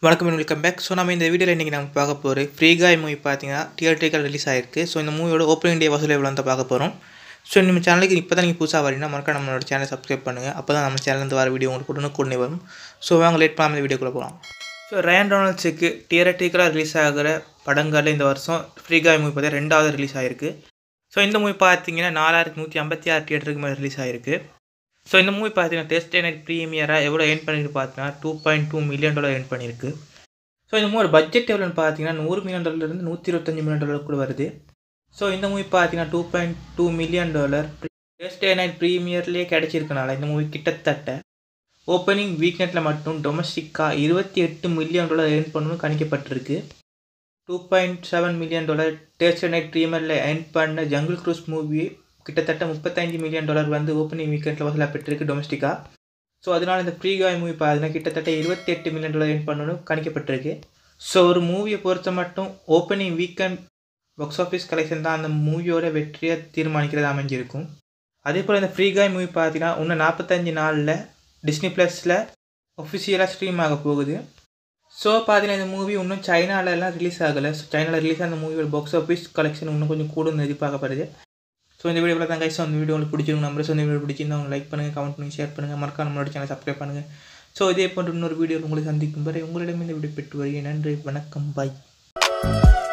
வணக்கம் welcome back so நம்ம இந்த வீடியோவில் இன்றைக்கி நம்ம பார்க்க போகிற ஃப்ரீ காய் மூவி பார்த்தீங்கன்னா தியேட்டரிக்கல் ரிலீஸ் ஆயிருக்கு ஸோ இந்த மூவியோட ஓப்பனிங் டே வசூல் எவ்வளோ தான் பார்க்க போகிறோம் ஸோ நம்ம சேனலுக்கு இப்போ தான் நீங்கள் புதுசாக வரீங்கன்னா மறக்காம நம்மளோட சேனலை சப்ஸ்கிரைப் பண்ணுங்கள் அப்போ தான் நம்ம சேனலேருந்து வர வீடியோ உங்களுக்கு உடனே கொண்டு வரும் ஸோ வாங்க லேட் பண்ணாமல் இந்த வீடியோக்குள்ளே போகலாம் ஸோ ரயன் டொனால்ட்ஸுக்கு தியேட்டரிக்கலாக ரிலீஸ் ஆகிற படங்களில் இந்த வருஷம் ஃப்ரீ காய் மூவி பார்த்தா ரெண்டாவது ரிலீஸ் ஆயிருக்கு ஸோ இந்த மூவி பார்த்தீங்கன்னா நாலாயிரத்தி நூற்றி ஐம்பத்தி ஆறு தியேட்டருக்கு மேலே ரிலீஸ் ஆயிருக்கு ஸோ இந்த மூவி பார்த்தீங்கன்னா டெஸ்ட் நைட் ப்ரீமியராக எவ்வளோ ஏர்ன் பண்ணிருக்கு பார்த்தீங்கன்னா two point two million dollar earn பண்ணியிருக்கு ஸோ இந்த மூவி பட்ஜெட் எவ்வளோன்னு பார்த்தீங்கன்னா நூறு மில்லியன் டாலர்லேருந்து நூற்றி இருபத்தஞ்சு மில்லியன் டாலர் கூட வருது ஸோ இந்த மூவி பார்த்தீங்கன்னா two point two million dollar test night ப்ரீமியர்லேயே கிடைச்சிருக்கனால இந்த மூவி கிட்டத்தட்ட ஓப்பனிங் வீக்கெண்டில் மட்டும் டொமஸ்டிக்காக இருபத்தி எட்டு மில்லியன் டாலர் ஏர்ன் பண்ணணும்னு கணிக்கப்பட்டிருக்கு two point seven million dollar taste night ப்ரீமியரில் ஏர்ன் பண்ண ஜங்கிள் க்ரூஸ் மூவி கிட்டத்தட்ட முப்பத்தஞ்சு மில்லியன் டாலர் வந்து ஓப்பனிங் வீக்கெண்டில் வசூலாக பெற்றிருக்கு டொமஸ்டிக்காக ஸோ அதனால் இந்த ஃப்ரீ காய் மூவி பார்த்தீங்கன்னா கிட்டத்தட்ட இருபத்தி எட்டு மில்லியன் டாலர் ஏர்ன் பண்ணணும்னு கணிக்கப்பட்டிருக்கு ஸோ ஒரு மூவியை பொறுத்த மட்டும் opening weekend box office collection தான் அந்த மூவியோட வெற்றியை தீர்மானிக்கிறது அமைஞ்சிருக்கும் அதே போல் இந்த ஃப்ரீ காய் மூவி பார்த்தீங்கன்னா இன்னும் நாற்பத்தஞ்சு நாளில் டிஸ்னி ப்ளஸில் ஒஃபிஷியலாக ஸ்ட்ரீம் ஆக போகுது ஸோ பார்த்தீங்கன்னா இந்த மூவி இன்னும் சைனாலெலாம் ரிலீஸ் ஆகலை ஸோ சைனாவில் ரிலீஸ் ஆன மூவியோட பாக்ஸ் ஆஃபீஸ் கலெக்ஷன் இன்னும் கொஞ்சம் கூடுன்னு எதிர்பார்க்கப்படுது ஸோ இந்த வீடியோவில் தான் கைஸ் அந்த வீடியோ உங்களுக்கு பிடிச்சிருக்கும் நம்பர் ஸோ இந்த வீடியோ பிடிச்சிருந்தா உங்களுக்கு லைக் பண்ணுங்கள் கமெண்ட் பண்ணுங்கள் ஷேர் பண்ணுங்கள் மறக்காம நம்மளோட சேனல் சப்ஸ்கிரைப் பண்ணுங்கள் ஸோ இதே போன்ற இன்னொரு வீடியோ உங்களை சந்திக்கும் வரை உங்களிடம் இந்த வீடியோ பெற்று வருகிறேன் நன்றி வணக்கம் பாய்